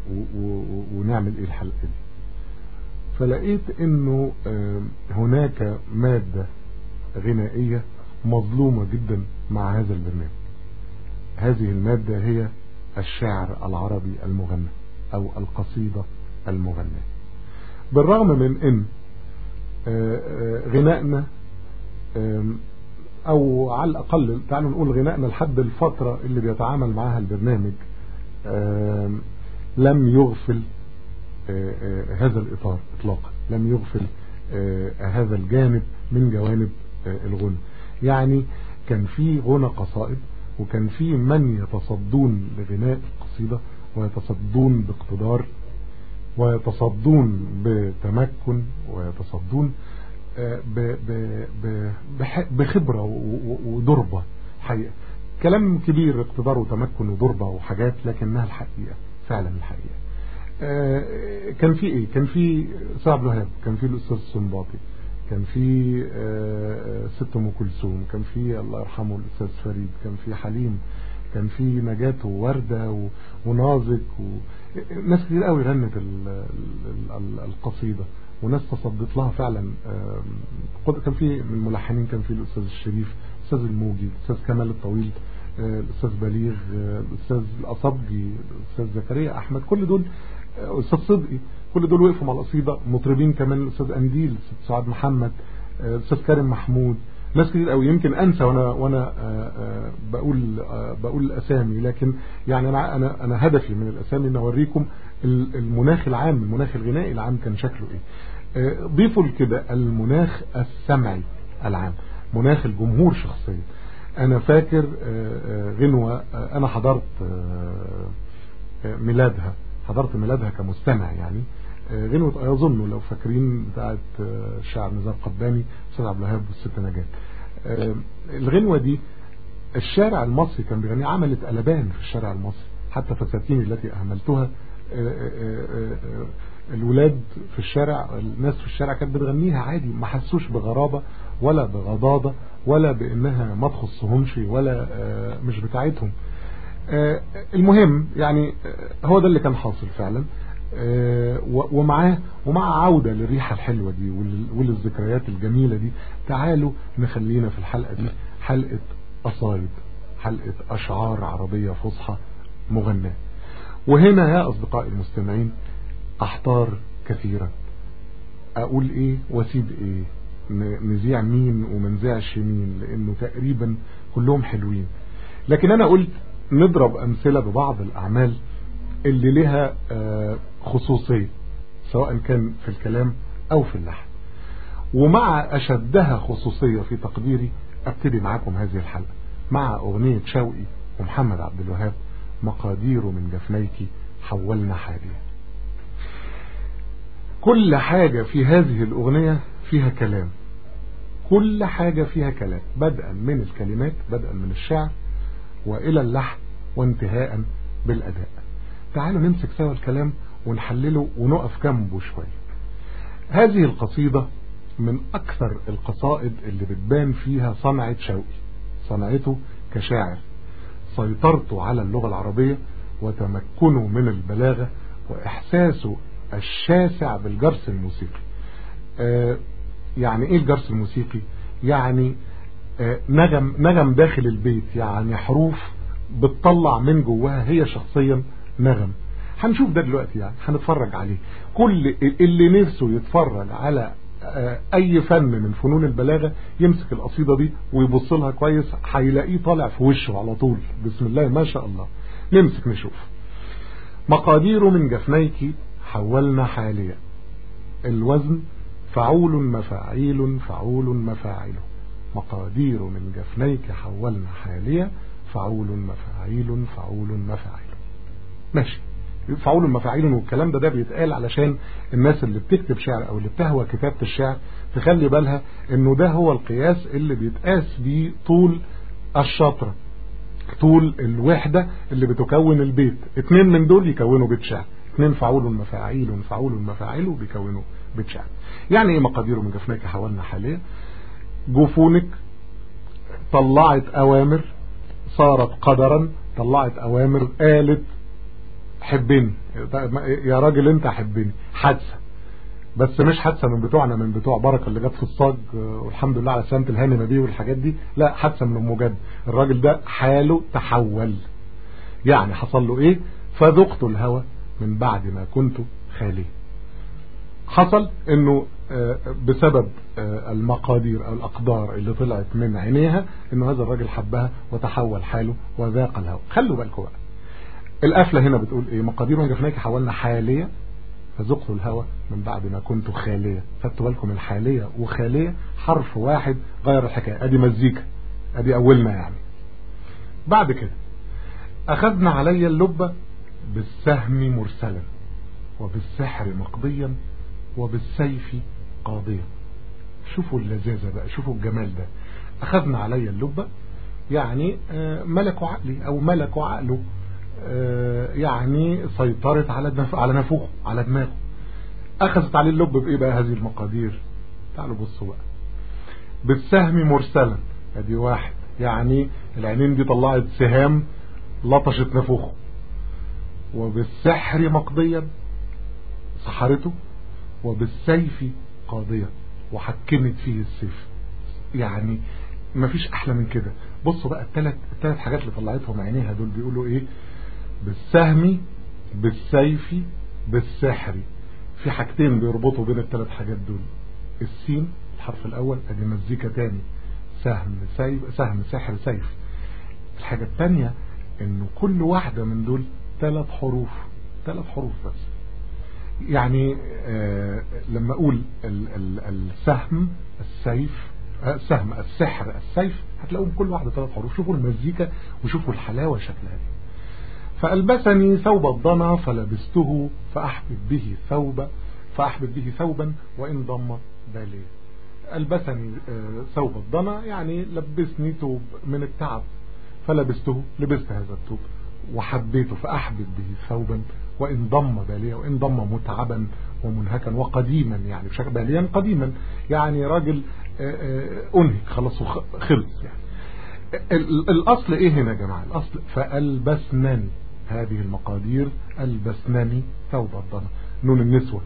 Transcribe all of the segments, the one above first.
ونعمل ايه الحلقة دي فلقيت انه هناك مادة غنائية مظلومة جدا مع هذا البرنامج هذه المادة هي الشعر العربي المغنى او القصيدة المغنى بالرغم من ان غنائنا او على الاقل تعالوا نقول غنائنا لحد الفترة اللي بيتعامل معها البرنامج لم يغفل هذا الاطار اطلاقا لم يغفل هذا الجانب من جوانب الغنى يعني كان في غنى قصائد وكان في من يتصدون لغناء القصيدة ويتصدون باقتدار ويتصدون بتمكن ويتصدون بخبرة ودربة حقيقة كلام كبير اقتدار وتمكن ودربة وحاجات لكنها الحقيقة فعلا الحقيقة كان في ايه كان في سعد الوهاب كان في الاستاذ السنباطي كان في ست ام كلثوم كان في الله يرحمه الاستاذ فريد كان في حليم كان في نجاة ووردة ونازك وناس كتير قوي غنت القصيدة وناس تصدت لها فعلا كان في من الملحنين كان في الاستاذ الشريف الاستاذ الموجي الاستاذ كمال الطويل الاستاذ بليغ الاستاذ الاصبجي الاستاذ زكريا احمد كل دول استاذ صدقي كل دول وقفوا مع القصيدة مطربين كمان الاستاذ انديل الاستاذ سعاد محمد الاستاذ كريم محمود ناس كتير قوي يمكن انسى وانا وانا بقول بقول الاسامي لكن يعني انا انا انا هدفي من الاسامي ان اوريكم المناخ العام المناخ الغنائي العام كان شكله ايه ضيفوا لكده المناخ السمعي العام مناخ الجمهور شخصيا انا فاكر غنوة انا حضرت ميلادها حضرت ميلادها كمستمع يعني غنوة أظن لو فاكرين بتاعت الشاعر نزار قباني أستاذ عبد الوهاب والست نجاة الغنوة دي الشارع المصري كان بيغني عملت قلبان في الشارع المصري حتى فساتيني التي أهملتها الولاد في الشارع الناس في الشارع كانت بتغنيها عادي ما حسوش بغرابة ولا بغضاضة ولا بانها ما تخصهمش ولا مش بتاعتهم المهم يعني هو ده اللي كان حاصل فعلا ومعاه ومع عودة للريحة الحلوة دي وللذكريات الجميلة دي تعالوا نخلينا في الحلقة دي حلقة قصايد حلقة أشعار عربية فصحى مغناة وهنا يا أصدقائي المستمعين أحتار كثيرا أقول إيه واسيب إيه نذيع مين ومنزعش مين لأنه تقريبا كلهم حلوين لكن أنا قلت نضرب أمثلة ببعض الأعمال اللي لها خصوصية سواء كان في الكلام أو في اللحن ومع أشدها خصوصية في تقديري أبتدي معاكم هذه الحلقة مع أغنية شوقي ومحمد عبد الوهاب مقادير من جفنيك حولنا حاليا كل حاجة في هذه الأغنية فيها كلام كل حاجة فيها كلام بدءا من الكلمات بدءا من الشعر وإلى اللحن وانتهاء بالأداء تعالوا نمسك سوا الكلام ونحلله ونقف جنبه شوية هذه القصيدة من أكثر القصائد اللي بتبان فيها صنعة شوقي صنعته كشاعر سيطرته على اللغة العربية وتمكنه من البلاغة وإحساسه الشاسع بالجرس الموسيقي آه يعني إيه الجرس الموسيقي يعني آه نغم, نغم داخل البيت يعني حروف بتطلع من جواها هي شخصيا نغم هنشوف ده دلوقتي يعني هنتفرج عليه كل اللي نفسه يتفرج على اي فن من فنون البلاغة يمسك القصيدة دي ويبص لها كويس هيلاقيه طالع في وشه على طول بسم الله ما شاء الله نمسك نشوف مقادير من جفنيك حولنا حاليا الوزن فعول مفاعيل فعول مفاعل مقادير من جفنيك حولنا حاليا فعول مفاعيل فعول مفاعل ماشي فعول مفاعيل والكلام ده ده بيتقال علشان الناس اللي بتكتب شعر او اللي بتهوى كتابة الشعر تخلي بالها انه ده هو القياس اللي بيتقاس بيه طول الشطرة طول الوحدة اللي بتكون البيت اتنين من دول يكونوا بيت شعر اتنين فعول مفاعيل فعول مفاعيل بيكونوا بيت شعر يعني ايه مقاديره من جفنك حولنا حاليا جفونك طلعت اوامر صارت قدرا طلعت اوامر قالت حبني يا راجل انت حبني حادثة بس مش حادثة من بتوعنا من بتوع بركة اللي جت في الصاج والحمد لله على سلامة الهاني نبيه والحاجات دي لا حادثة من ام جد الراجل ده حاله تحول يعني حصل له ايه فذقت الهوى من بعد ما كنت خالي حصل انه بسبب المقادير او الاقدار اللي طلعت من عينيها انه هذا الراجل حبها وتحول حاله وذاق الهوى خلوا بالكم بقى القفله هنا بتقول ايه مقادير من جفناك حولنا حاليه فذقت الهوى من بعد ما كنت خاليه خدتوا بالكم الحاليه وخاليه حرف واحد غير الحكايه ادي مزيكا ادي اولنا يعني بعد كده اخذنا علي اللبه بالسهم مرسلا وبالسحر مقضيا وبالسيف قاضيا شوفوا اللذاذة بقى شوفوا الجمال ده أخذنا علي اللبة يعني ملكوا عقلي أو ملكوا عقله يعني سيطرت على على نفوخه على دماغه أخذت عليه اللب بإيه بقى هذه المقادير تعالوا بصوا بقى بالسهم مرسلا ادي واحد يعني العينين دي طلعت سهام لطشت نفوخه وبالسحر مقضيا سحرته وبالسيف قاضية وحكمت فيه السيف يعني مفيش احلى من كده بصوا بقى الثلاث الثلاث حاجات اللي طلعتهم عينيها دول بيقولوا ايه بالسهم بالسيف بالسحر في حاجتين بيربطوا بين الثلاث حاجات دول السين الحرف الاول ادي مزيكا تاني سهم سيف سهم سحر سيف الحاجة الثانية انه كل واحدة من دول ثلاث حروف ثلاث حروف بس يعني آه لما اقول ال ال السهم السيف السهم السحر السيف هتلاقوهم كل واحدة ثلاث حروف شوفوا المزيكا وشوفوا الحلاوة شكلها دي فألبسني ثوب الضنا فلبسته فأحبب به ثوبا فأحبب به ثوبا وإن ضم بالي ألبسني آه ثوب الضنا يعني لبسني ثوب من التعب فلبسته لبست هذا الثوب وحبيته فأحبب به ثوبا وإن ضم باليا وإن ضم متعبا ومنهكا وقديما يعني بشكل باليا قديما يعني راجل أنهك خلاص خلص يعني الأصل إيه هنا يا جماعة الأصل فألبسنني هذه المقادير ألبسنني ثوب الضنا نون النسوة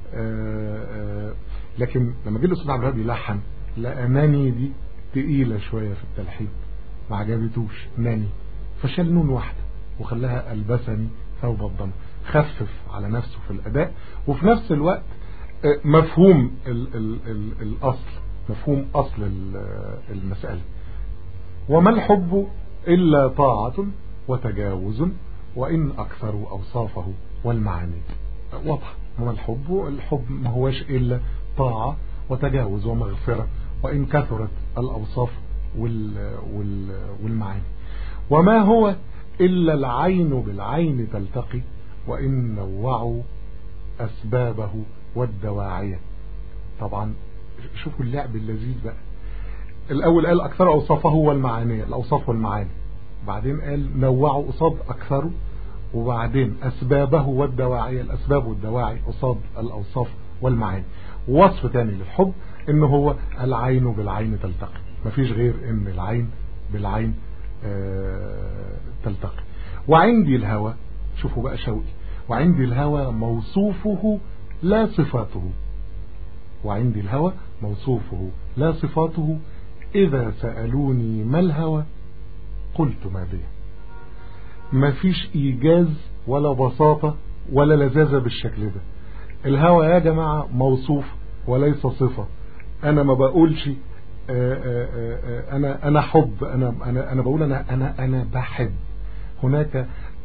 لكن لما جه الأستاذ عبد الوهاب يلحن لأنني دي تقيلة شوية في التلحين ما عجبتوش ناني فشال نون واحدة وخلاها ألبسني ثوب الضم خفف على نفسه في الأداء وفي نفس الوقت مفهوم ال ال ال الأصل مفهوم أصل المسألة وما الحب إلا طاعة وتجاوز وإن أكثر أوصافه والمعاني واضح وما الحب الحب ما هوش إلا طاعة وتجاوز ومغفرة وإن كثرت الأوصاف وال وال والمعاني وما هو إلا العين بالعين تلتقي وإن نوعوا أسبابه والدواعية طبعا شوفوا اللعب اللذيذ بقى الأول قال أكثر أوصافه والمعاني الأوصاف والمعاني بعدين قال نوعوا قصاد أكثر وبعدين أسبابه والدواعية الأسباب والدواعي قصاد الأوصاف والمعاني وصف تاني للحب إن هو العين بالعين تلتقي مفيش غير إن العين بالعين آه تلتقي وعندي الهوى شوفوا بقى شوقي وعندي الهوى موصوفه لا صفاته وعندي الهوى موصوفه لا صفاته إذا سألوني ما الهوى قلت ما به ما فيش إيجاز ولا بساطة ولا لذاذة بالشكل ده الهوى يا جماعة موصوف وليس صفة أنا ما بقولش آآ آآ أنا أنا حب أنا أنا أنا بقول أنا أنا أنا بحب هناك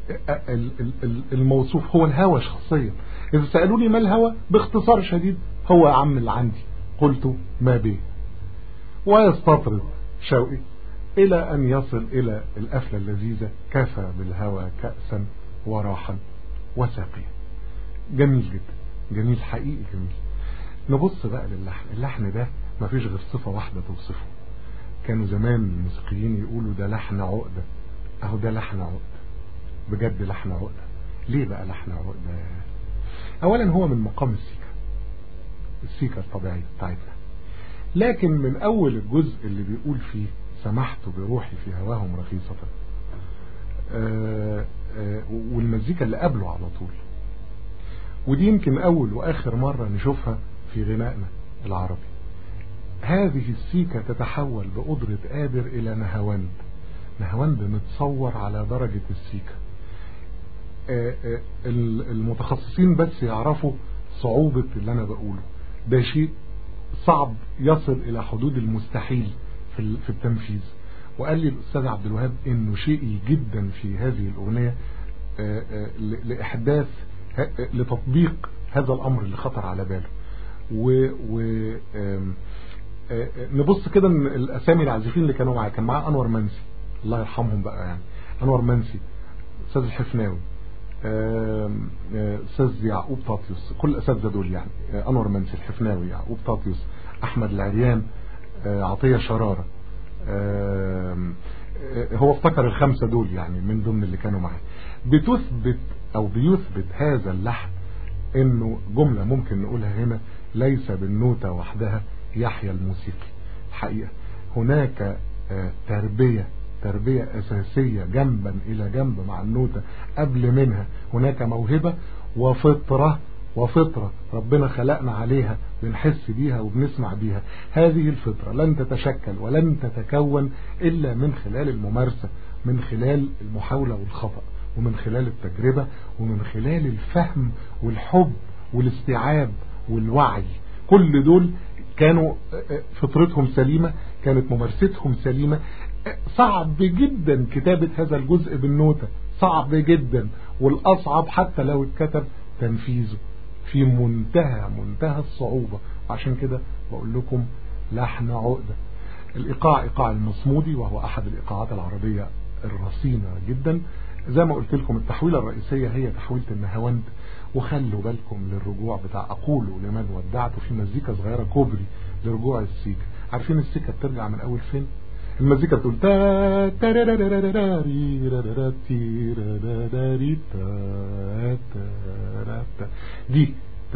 الموصوف هو الهوى شخصيا إذا سألوني ما الهوى باختصار شديد هو يا عم اللي عندي قلت ما به ويستطرد شوقي إلى أن يصل إلى الأفلة اللذيذة كفى بالهوى كأسا وراحا وساقيا جميل جدا جميل حقيقي جميل نبص بقى للحن اللحن ده ما فيش غير صفة واحدة توصفه كانوا زمان الموسيقيين يقولوا ده لحن عقدة اهو ده لحن عقدة بجد لحن عقدة ليه بقى لحن عقدة اولا هو من مقام السيكا السيكا الطبيعية بتاعتنا لكن من اول الجزء اللي بيقول فيه سمحت بروحي في هواهم رخيصة آآ والمزيكا اللي قبله على طول ودي يمكن أول وآخر مرة نشوفها في غنائنا العربي هذه السيكة تتحول بقدرة قادر إلى نهواند نهواند متصور على درجة السيكة المتخصصين بس يعرفوا صعوبة اللي أنا بقوله ده شيء صعب يصل إلى حدود المستحيل في التنفيذ وقال لي الأستاذ عبد الوهاب إنه شيء جدا في هذه الأغنية لإحداث لتطبيق هذا الأمر اللي خطر على باله و, و نبص كده الأسامي العازفين اللي كانوا معاه كان معاه أنور منسي الله يرحمهم بقى يعني أنور منسي أستاذ الحفناوي أستاذ يعقوب طاطيوس كل الأساتذة دول يعني أنور منسي الحفناوي يعقوب طاطيوس أحمد العريان عطية شرارة هو افتكر الخمسة دول يعني من ضمن اللي كانوا معاه بتثبت او بيثبت هذا اللحن انه جملة ممكن نقولها هنا ليس بالنوتة وحدها يحيى الموسيقي الحقيقة هناك تربية تربية أساسية جنبا إلى جنب مع النوتة قبل منها هناك موهبة وفطرة وفطرة ربنا خلقنا عليها بنحس بيها وبنسمع بيها هذه الفطرة لن تتشكل ولن تتكون إلا من خلال الممارسة من خلال المحاولة والخطأ ومن خلال التجربة ومن خلال الفهم والحب والاستيعاب والوعي كل دول كانوا فطرتهم سليمة كانت ممارستهم سليمة صعب جدا كتابة هذا الجزء بالنوتة صعب جدا والأصعب حتى لو اتكتب تنفيذه في منتهى منتهى الصعوبة عشان كده بقول لكم لحن عقدة الإيقاع إيقاع المصمودي وهو أحد الإيقاعات العربية الرصينة جدا زي ما قلت لكم التحويلة الرئيسية هي تحويلة النهاوند وخلوا بالكم للرجوع بتاع أقول لمن ودعته في مزيكا صغيرة كوبري لرجوع السيكا عارفين السيكا بترجع من أول فين المزيكا بتقول تا دي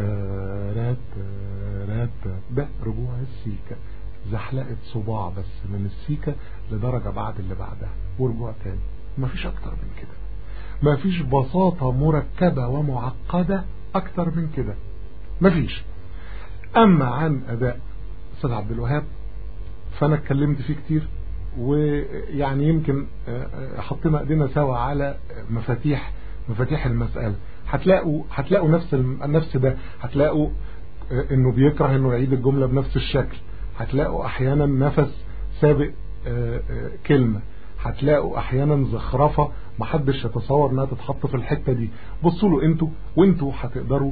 ده رجوع السيكا زحلقة صباع بس من السيكا لدرجة بعد اللي بعدها ورجوع تاني مفيش اكتر من كده مفيش بساطة مركبة ومعقدة اكتر من كده مفيش اما عن اداء استاذ عبد الوهاب فانا اتكلمت فيه كتير ويعني يمكن حطينا ايدينا سوا على مفاتيح مفاتيح المسألة هتلاقوا هتلاقوا نفس النفس ده هتلاقوا انه بيكره انه يعيد الجملة بنفس الشكل هتلاقوا احيانا نفس سابق كلمة هتلاقوا احيانا زخرفة محدش يتصور انها تتحط في الحتة دي بصوا له انتوا وانتوا هتقدروا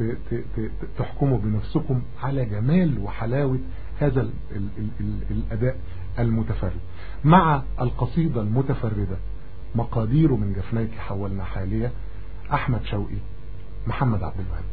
تحكموا بنفسكم على جمال وحلاوة هذا ال ال ال الاداء المتفرد مع القصيدة المتفردة مقادير من جفنيك حولنا حالية احمد شوقي محمد عبد الوهاب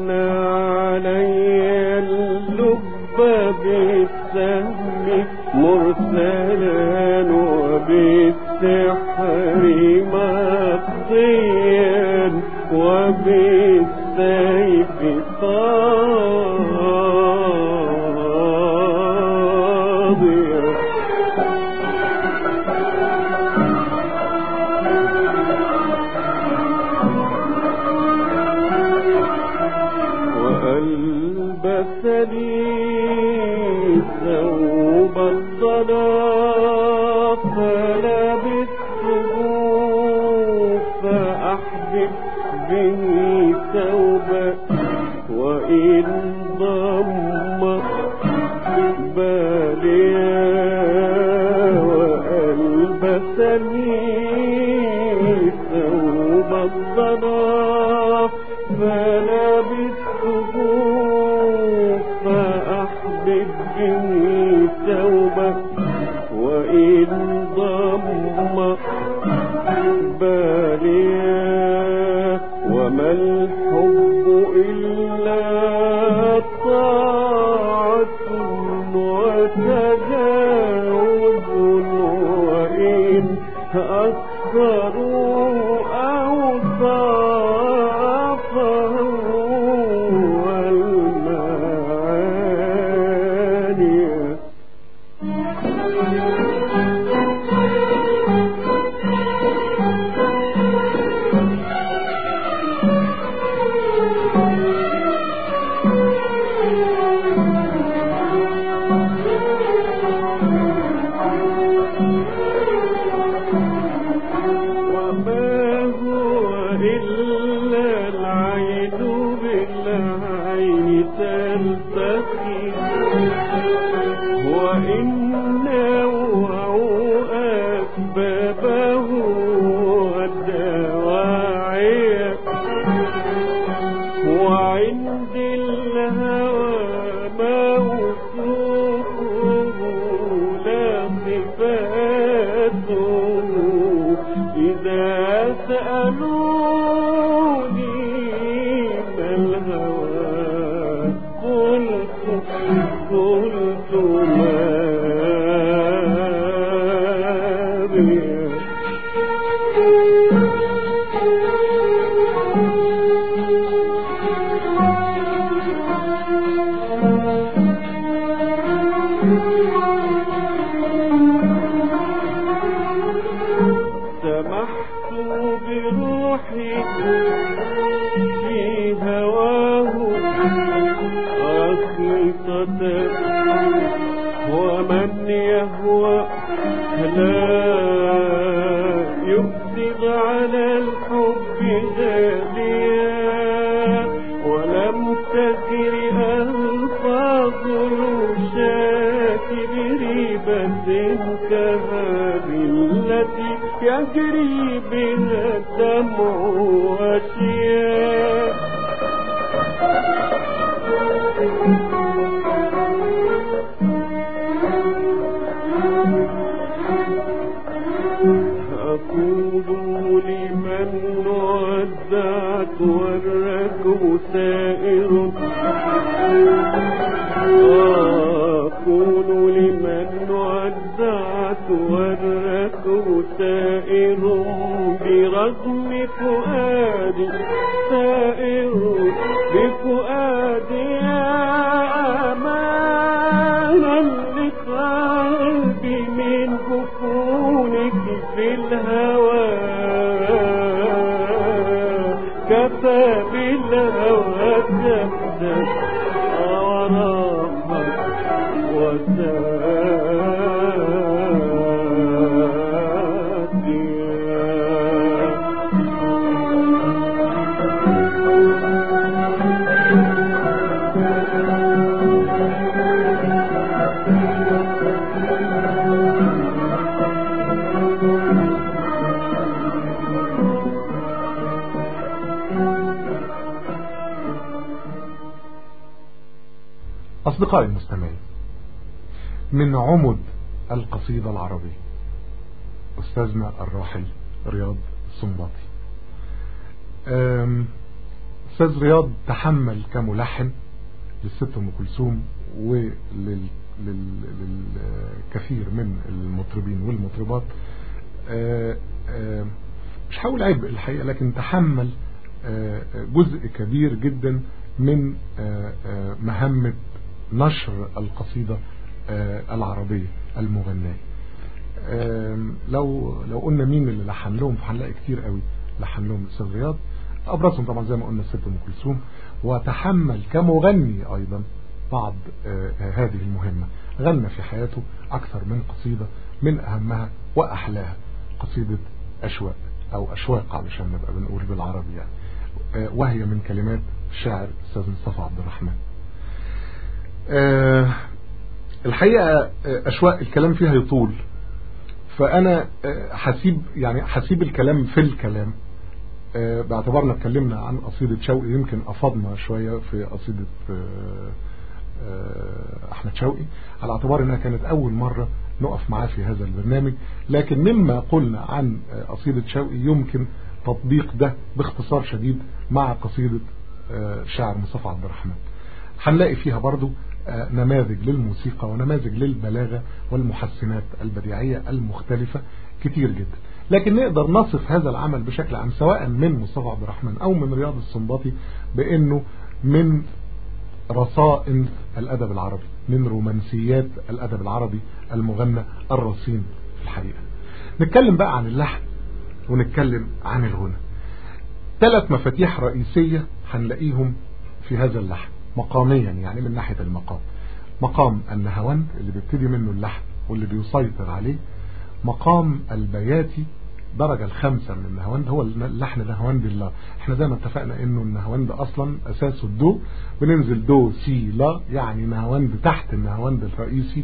نفذنا علي اللب بالسهم بالسحر مطيا وبالسيف قاضيا وألبسني ثوب الضلال فلبسته فأحبب به ثوبا وإن ضم باليا وألبسني ثوب الضلال فلبسته فأحبب به ثوبا وإن ضم باليا وما الحب إلا طاعة وتجاوز وإن أكثروا أو صافوا المعاني وما هو إلا العين بالعين تلتقي وإن نوعوا أسبابه والدواعي وعند الهوى موصوفه لا صفاته إذا سألوني ما الهوى قلت قلت ما بي سمحت بروحي في هواه أخلصة ومن يهوى لا يفسد على الحب غاليا ولم تسر ألفاظ الوشاة بريبة كهذه التي يجري بها الدمع وشيا أقول لمن ودعت والركب سائر أقول لمن ودعت والركب سائر برغم فؤادي سائر بفؤادي يا أمانا لقلبي من جفونك في الهوى كفى بالهوى كبدا ورحمة وساتيا أصدقائي المستمعين من عمد القصيدة العربية أستاذنا الراحل رياض السنباطي أم، أستاذ رياض تحمل كملحن للست أم كلثوم وللكثير من المطربين والمطربات آه، آه، مش هقول عبء الحقيقة لكن تحمل آه، آه، جزء كبير جدا من آه، آه، مهمة نشر القصيدة آه، العربية المغنية آم، لو لو قلنا مين اللي لحن لهم فهنلاقي كتير قوي لحن لهم الاستاذ رياض ابرزهم طبعا زي ما قلنا الست ام كلثوم وتحمل كمغني ايضا بعض آه، آه، هذه المهمة غنى في حياته اكثر من قصيدة من اهمها واحلاها قصيدة اشواق او اشواق علشان نبقى بنقول بالعربي يعني آه، وهي من كلمات الشاعر الاستاذ مصطفى عبد الرحمن آه، الحقيقة آه، اشواق الكلام فيها يطول فانا آه، هسيب يعني هسيب الكلام في الكلام آه، باعتبارنا اتكلمنا عن قصيدة شوقي يمكن افضنا شوية في قصيدة آه، آه، احمد شوقي على اعتبار انها كانت اول مرة نقف معاه في هذا البرنامج لكن مما قلنا عن آه، قصيدة شوقي يمكن تطبيق ده باختصار شديد مع قصيدة آه، شاعر مصطفى عبد الرحمن هنلاقي فيها برضو آه، نماذج للموسيقى ونماذج للبلاغة والمحسنات البديعية المختلفة كتير جدا لكن نقدر نصف هذا العمل بشكل عام سواء من مصطفى عبد الرحمن او من رياض السنباطي بانه من رصائن الادب العربي من رومانسيات الادب العربي المغنى الرصين في الحقيقة نتكلم بقى عن اللحن ونتكلم عن الغنى ثلاث مفاتيح رئيسية هنلاقيهم في هذا اللحن مقاميا يعني من ناحية المقام مقام النهوند اللي بيبتدي منه اللحن واللي بيسيطر عليه مقام البياتي درجة الخامسة من النهوند هو اللحن نهوند الله احنا زي ما اتفقنا انه النهوند اصلا اساسه الدو بننزل دو سي لا يعني نهوند تحت النهوند الرئيسي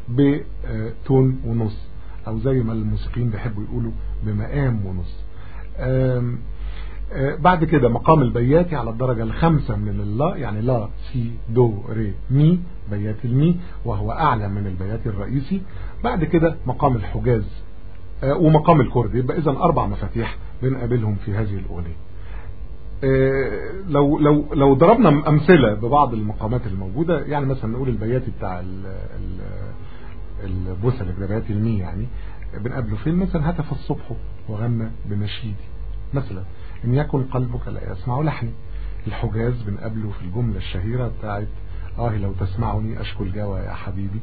بتون ونص او زي ما الموسيقيين بيحبوا يقولوا بمقام ونص آم آه، بعد كده مقام البياتي على الدرجة الخامسة من اللا يعني لا سي دو ري مي بياتي المي وهو أعلى من البياتي الرئيسي بعد كده مقام الحجاز آه، ومقام الكرد يبقى إذا أربع مفاتيح بنقابلهم في هذه الأغنية آه، لو لو لو ضربنا أمثلة ببعض المقامات الموجودة يعني مثلا نقول البياتي بتاع ال ال البوسلك ده بياتي المي يعني بنقابله فين مثلا هتف الصبح وغنى بنشيدي مثلا إن يكن قلبك لا يسمع لحني الحجاز بنقابله في الجملة الشهيرة بتاعت آه لو تسمعني أشكو الجوى يا حبيبي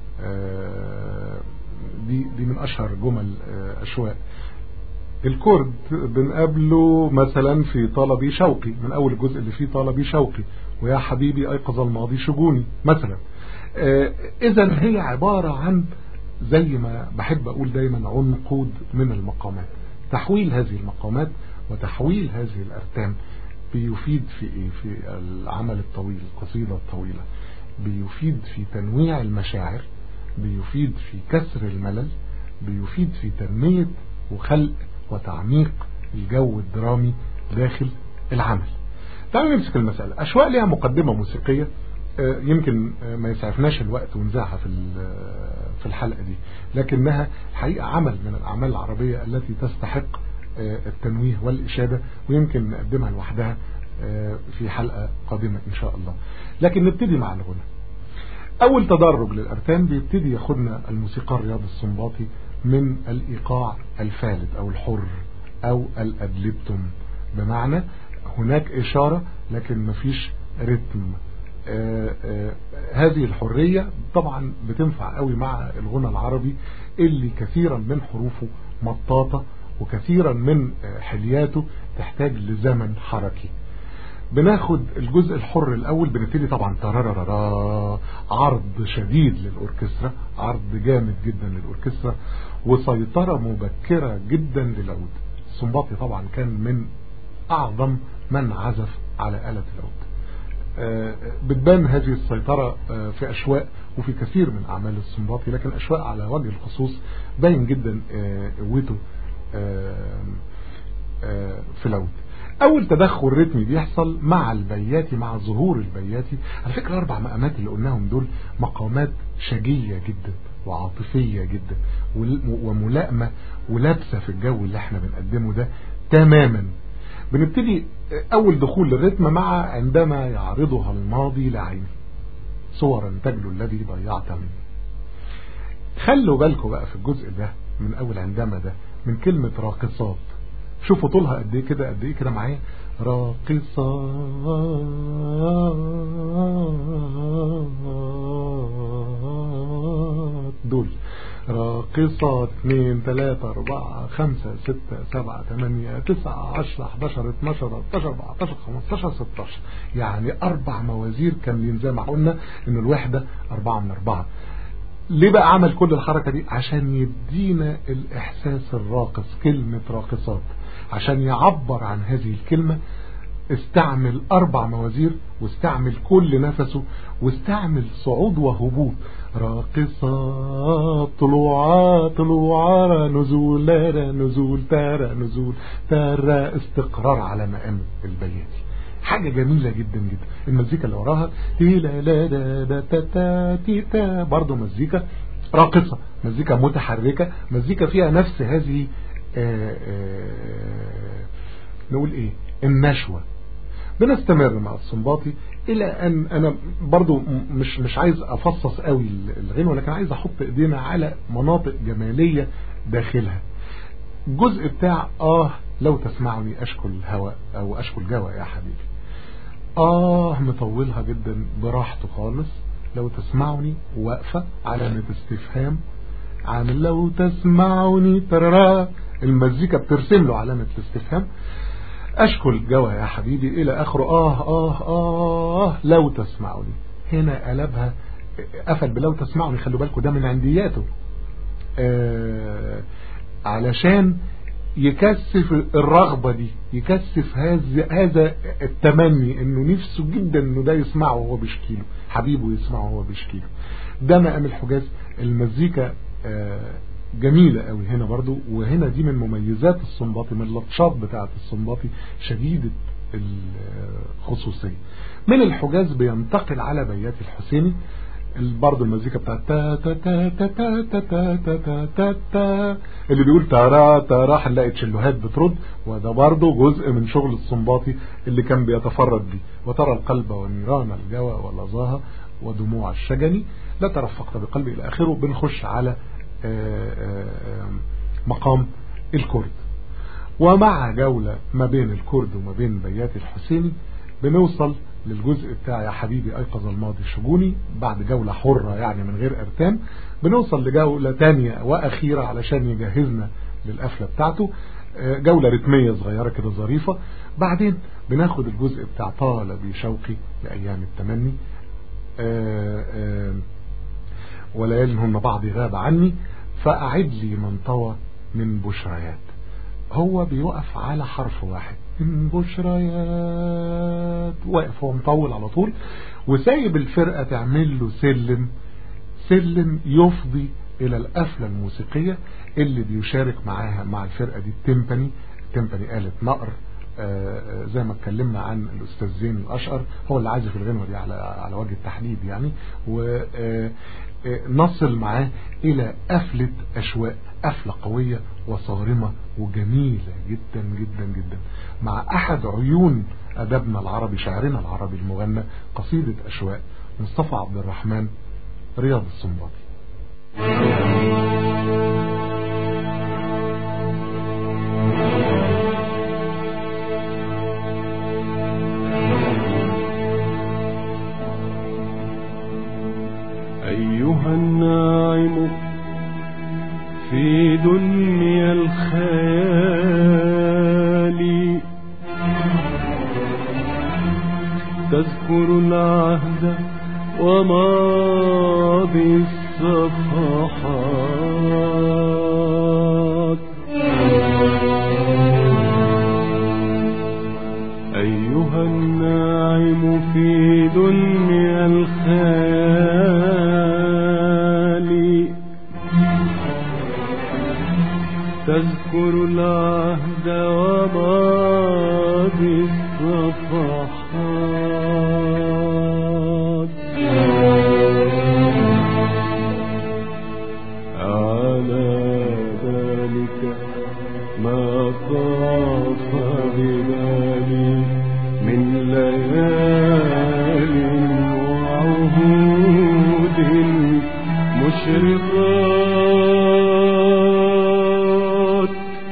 آه دي دي من أشهر جمل آه أشواق الكرد بنقابله مثلا في طلبي شوقي من أول الجزء اللي فيه طلبي شوقي ويا حبيبي أيقظ الماضي شجوني مثلا آه إذا هي عبارة عن زي ما بحب أقول دايما عنقود من المقامات تحويل هذه المقامات وتحويل هذه الأرتام بيفيد في إيه في العمل الطويل القصيدة الطويلة بيفيد في تنويع المشاعر بيفيد في كسر الملل بيفيد في تنمية وخلق وتعميق الجو الدرامي داخل العمل تعالوا نمسك المسألة أشواق لها مقدمة موسيقية يمكن ما يسعفناش الوقت ونزاعها في في الحلقة دي لكنها حقيقة عمل من الأعمال العربية التي تستحق التنويه والإشادة ويمكن نقدمها لوحدها في حلقة قادمة إن شاء الله لكن نبتدي مع الغنى أول تدرج للأرتان بيبتدي ياخدنا الموسيقار رياض السنباطي من الإيقاع الفالت أو الحر أو الأدلبتم بمعنى هناك إشارة لكن مفيش رتم آآ آآ هذه الحرية طبعا بتنفع قوي مع الغنى العربي اللي كثيرا من حروفه مطاطة وكثيرا من حلياته تحتاج لزمن حركي بناخد الجزء الحر الاول بنبتدي طبعا ترارارا عرض شديد للاوركسترا عرض جامد جدا للاوركسترا وسيطرة مبكرة جدا للعود السنباطي طبعا كان من اعظم من عزف على آلة العود بتبان هذه السيطرة في أشواق وفي كثير من أعمال السنباطي لكن أشواق على وجه الخصوص باين جدا قوته في العود أول تدخل رتمي بيحصل مع البياتي مع ظهور البياتي على فكرة أربع مقامات اللي قلناهم دول مقامات شجية جدا وعاطفية جدا وملائمة ولابسة في الجو اللي احنا بنقدمه ده تماما بنبتدي اول دخول للرتم مع عندما يعرضها الماضي لعيني صورا تجلو الذي ضيعت مني خلوا بالكم بقى في الجزء ده من اول عندما ده من كلمة راقصات شوفوا طولها قد ايه كده قد ايه كده معايا راقصات دول راقصات اتنين تلاتة اربعة خمسة ستة سبعة تمانية تسعة عشرة حداشر اتناشر اربعتاشر اربعتاشر خمستاشر ستاشر يعني اربع موازير كاملين زي ما قلنا ان الوحدة اربعة من اربعة ليه بقى عمل كل الحركة دي عشان يدينا الاحساس الراقص كلمة راقصات عشان يعبر عن هذه الكلمة استعمل اربع موازير واستعمل كل نفسه واستعمل صعود وهبوط راقصات طلوعات طلوعا نزول تارا نزول تارا نزول تارا استقرار على مقام البياتي حاجة جميلة جدا جدا المزيكا اللي وراها تي لا لا لا دا تا تا تي تا برضه مزيكا راقصة مزيكا متحركة مزيكا فيها نفس هذه آآ آآ نقول ايه النشوة بنستمر مع الصنباطي الى ان انا برضو مش مش عايز افصص قوي الغنوة لكن عايز احط ايدينا على مناطق جمالية داخلها الجزء بتاع اه لو تسمعني اشكل هواء او اشكل جوا يا حبيبي اه مطولها جدا براحته خالص لو تسمعني واقفة علامة استفهام عامل لو تسمعني ترى المزيكا بترسم له علامة الاستفهام اشكل جوا يا حبيبي الى اخره اه اه اه لو تسمعني هنا قلبها قفل بلو تسمعني خلوا بالكم ده من عندياته آه علشان يكثف الرغبة دي يكثف هذا هذا التمني انه نفسه جدا انه ده يسمعه وهو بيشكيله حبيبه يسمعه وهو بيشكيله ده مقام الحجاز المزيكا آه جميلة قوي هنا برضو وهنا دي من مميزات الصنباطي من اللطشات بتاعة الصنباطي شديدة الخصوصية من الحجاز بينتقل على بيات الحسيني برضه المزيكا بتاعت تا تا تا تا تا تا تا تا تا تا اللي بيقول تارا تارا هنلاقي تشلوهات بترد وده برضه جزء من شغل الصنباطي اللي كان بيتفرد بيه وترى القلب ونيران الجوى ولظاها ودموع الشجني لا ترفقت بقلبي الى اخره بنخش على مقام الكرد ومع جولة ما بين الكرد وما بين بيات الحسيني بنوصل للجزء بتاع يا حبيبي ايقظ الماضي الشجوني بعد جولة حرة يعني من غير ارتام بنوصل لجولة تانية واخيرة علشان يجهزنا للقفلة بتاعته جولة رتمية صغيرة كده ظريفة بعدين بناخد الجزء بتاع طال بشوقي لأيام التمني وليالي هن بعض غاب عني فأعد لي من طوى من بشريات هو بيقف على حرف واحد من بشريات واقف هو مطول على طول وسايب الفرقة تعمل له سلم سلم يفضي الى القفلة الموسيقية اللي بيشارك معاها مع الفرقة دي التمبني التمبني آلة نقر آه زي ما اتكلمنا عن الاستاذ زين الاشقر هو اللي عازف الغنوة دي على على وجه التحديد يعني ونصل معاه الى قفلة اشواق قفلة قوية وصارمة وجميلة جدا جدا جدا مع احد عيون ادبنا العربي شاعرنا العربي المغنى قصيدة اشواق مصطفى عبد الرحمن رياض السنباطي أيها الناعم في دنيا الخيال تذكر العهد وماضي الصفحات أيها الناعم في دنيا الخيال تذكر العهد وماضي الصفحات على ذلك ما طاف ببالي من ليال وعهود مشرقات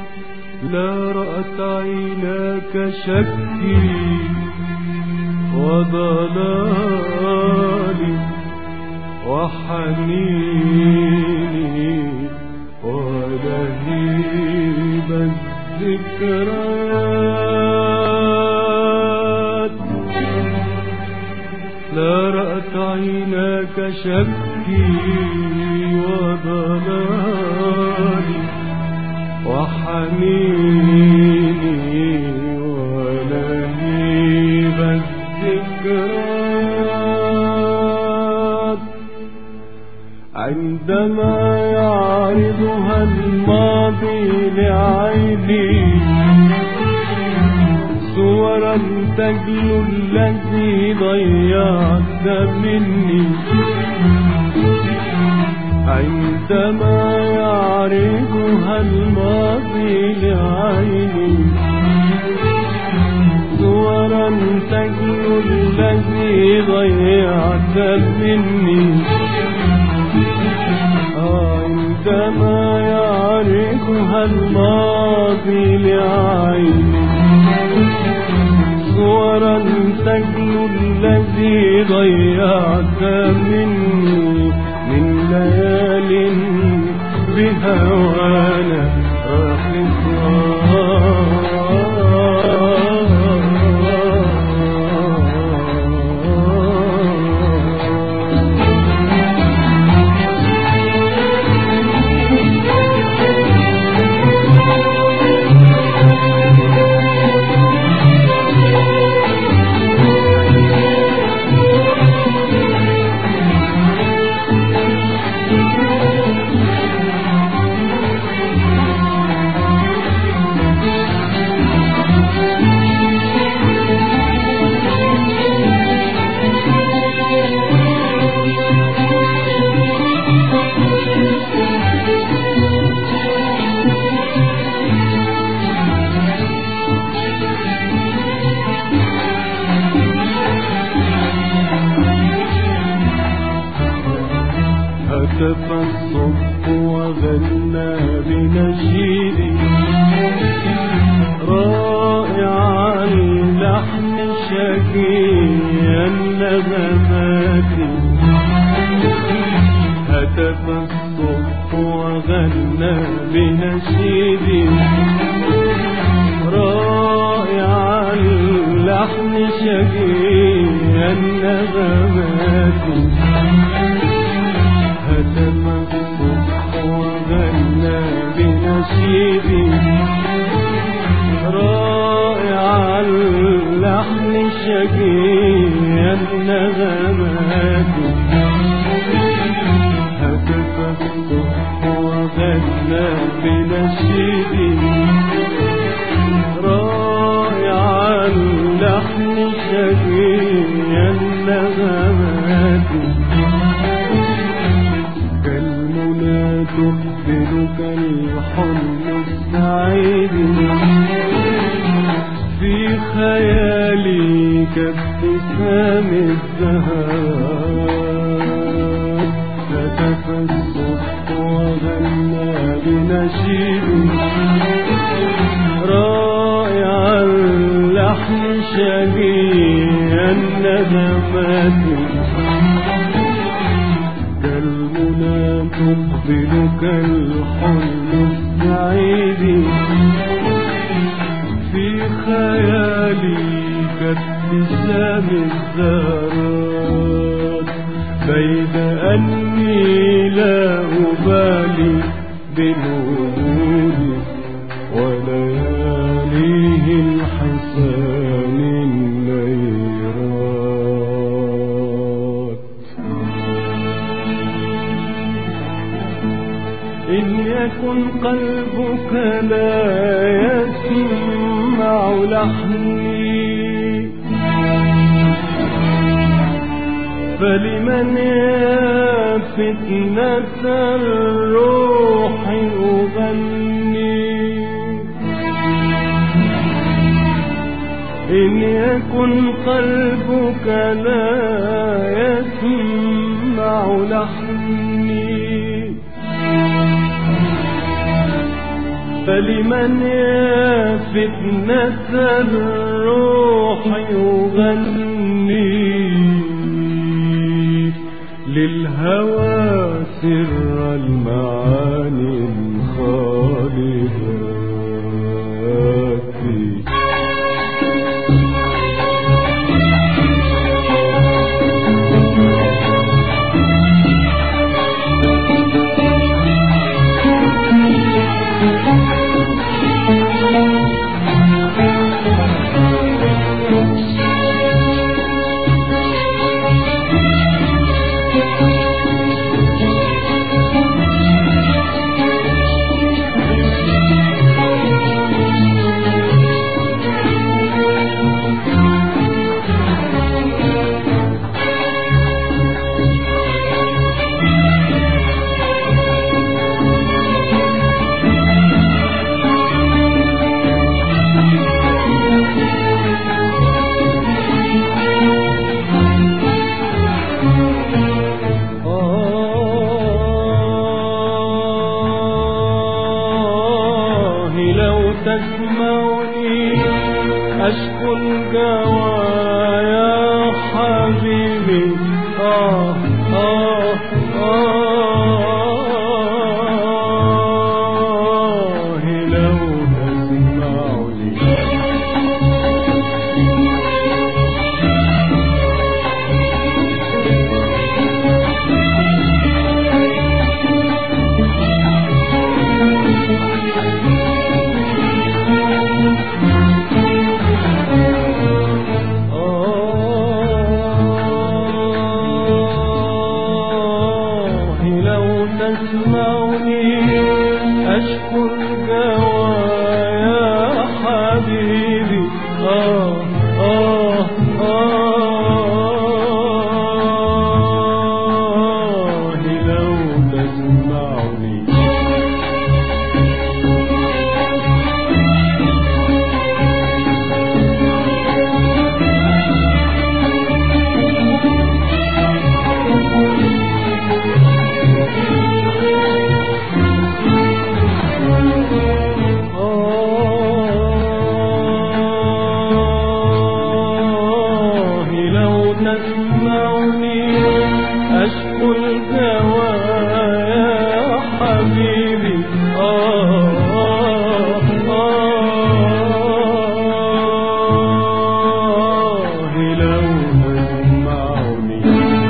لا رأت عيناك شكي وضلالي وحنيني ولهيب الذكريات لا رأت عيناك شكي وضلالي وحنيني ولهيب الذكريات عندما يعرضها الماضي لعيني صورا تجلو الذي ضيعت مني عندما يعرضها الماضي لعيني صورا تجلو الذي ضيعت مني عندما يعرضها الماضي لعيني صورا تجلو الذي ضيعت مني من ليال بهوانا هتف الصبح وغنى بنشيدي رائع اللحن شكي النغمات هتف الصبح وغنى بنشيدي رائع اللحن شكي النغمات هتم الصبح وغنى بنشيدي رائع اللحن شقي النغمات هتف الصبح وغنى بنشيدي رائع اللحن شقي النغمات كالمنى تقبلك الحلم السعيد في خيالي كابتسام الذهب هتف الصبح وغنى بنشيد رائع اللحن شقي النغمات كالمنى تقبلك الحلم السعيد في خيالي كابتسام الزهرات بيد أني لا أبالي بنوري ولياليه الحسان النيرات إن يكن قلبك لا يسمع لحني فلمن يا فتنة الروح أغني إن يكن قلبك لا يسمع لحني فلمن يا فتنة الروح يغني للهوى سر المعاني الخالدات آه لو تسمعني أشكو الجوى يا حبيبي آه آه آه لو تسمعني آه لو تسمعني أشكو الجوى يا حبيبي آه آه آه لو تسمعني آه لو تسمعني أشكو الجوى يا حبيبي آه آه آه لو تسمعني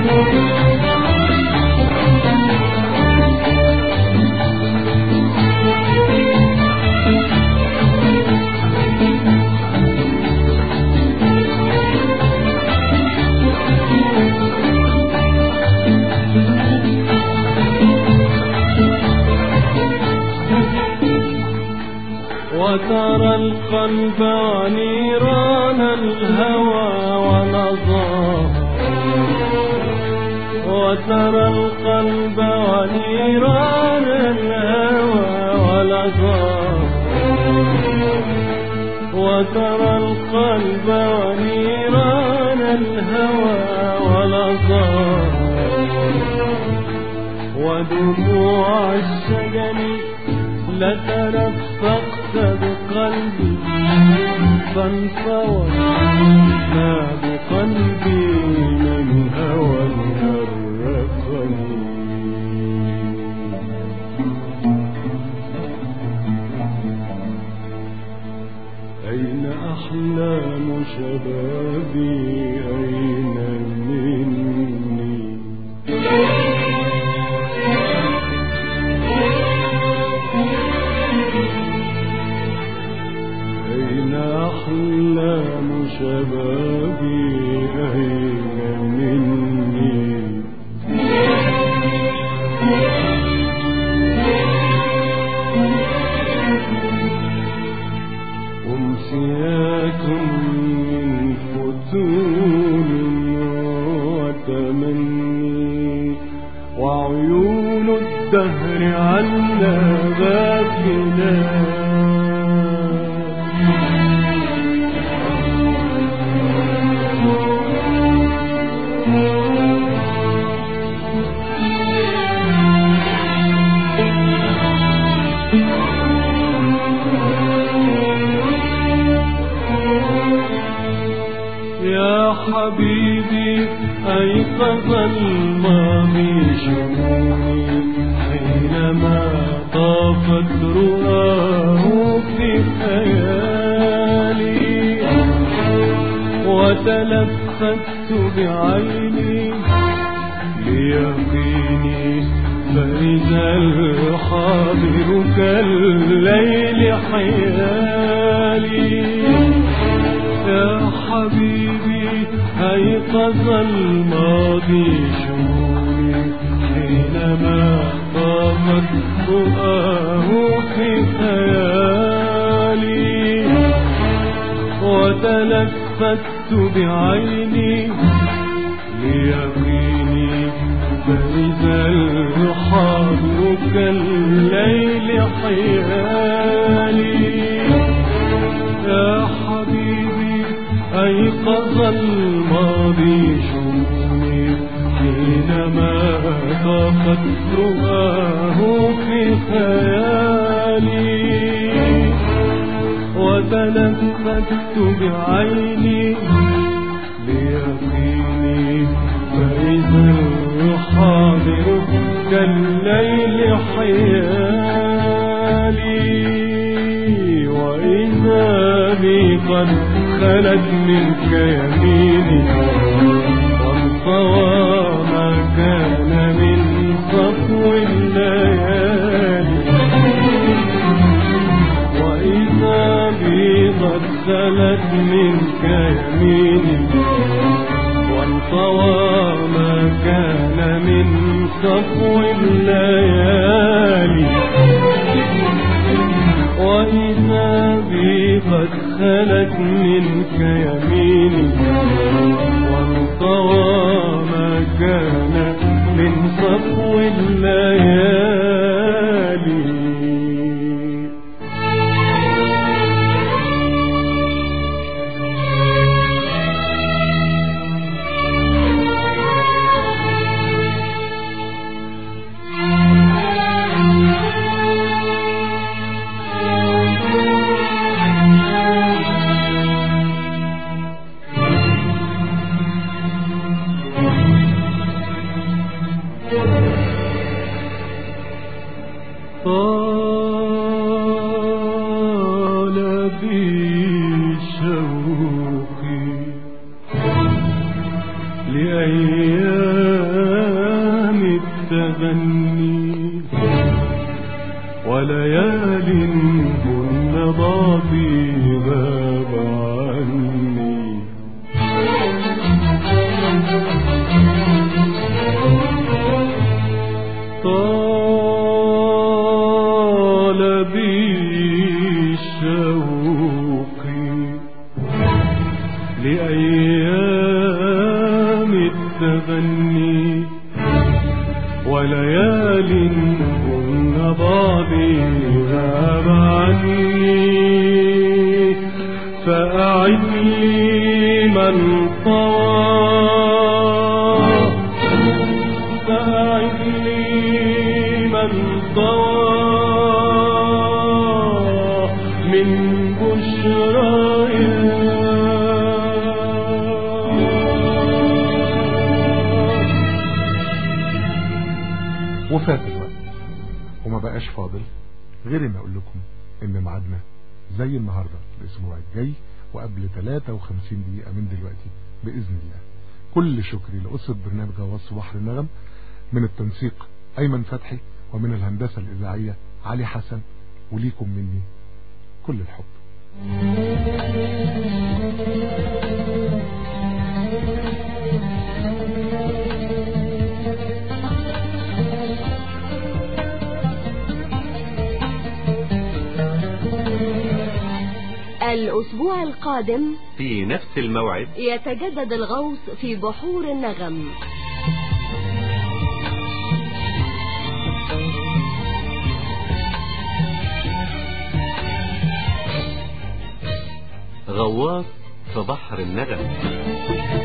وترى القلب ونيران الهوى ونظام وترى القلب ونيران الهوى ونظام وترى القلب ونيران الهوى ونظام ودموع الشجن لترفقت بقلبي فانصور ما بقلبي من هوى هرقني أين أحلام شبابي أين مني أين أحلام شبابي أين مني أمسيات من فتون وتمني وعيون الدهر عنا غافلات حبيبي أيقظ الماضي شموعي حينما طافت رؤاه في خيالي وتلفت بعيني ليقيني فإذا الحاضر كالليل حيالي يا حبيبي أيقظ الماضي شمولي حينما طافت رؤاه في خيالي وتلفت بعيني ليقيني فإذا الحاضر كالليل حيالي يا حبيبي أيقظ الماضي شؤوني حينما طافت رؤاه في خيالي وتلفت بعيني ليقيني فإذا الحاضر كالليل حيالي وإذا بي قد خلت منك يميني وانطوى ما كان من صفو الليالي وإذا بي قد خلت منك يميني وانطوى ما كان من صفو الليالي وإذا بي قد خلت منك يميني وانطوى ما كان من صفو الليالي طال بي شوقي لأيام التغني وليال هن ضابي غاب عني طال بي شوقي لأيام التغني وليال هن ضابي غاب عني فأعد لي من طوى فأعد لي من طوى من بشرايا وفات الوقت وما بقاش فاضل غير ان اقول لكم ان ميعادنا زي النهارده الاسبوع الجاي وقبل 53 دقيقة من دلوقتي بإذن الله كل شكري لأسرة برنامج غواص بحر النغم من التنسيق أيمن فتحي ومن الهندسة الإذاعية علي حسن وليكم مني كل الحب الأسبوع القادم في نفس الموعد يتجدد الغوص في بحور النغم غواص في بحر النغم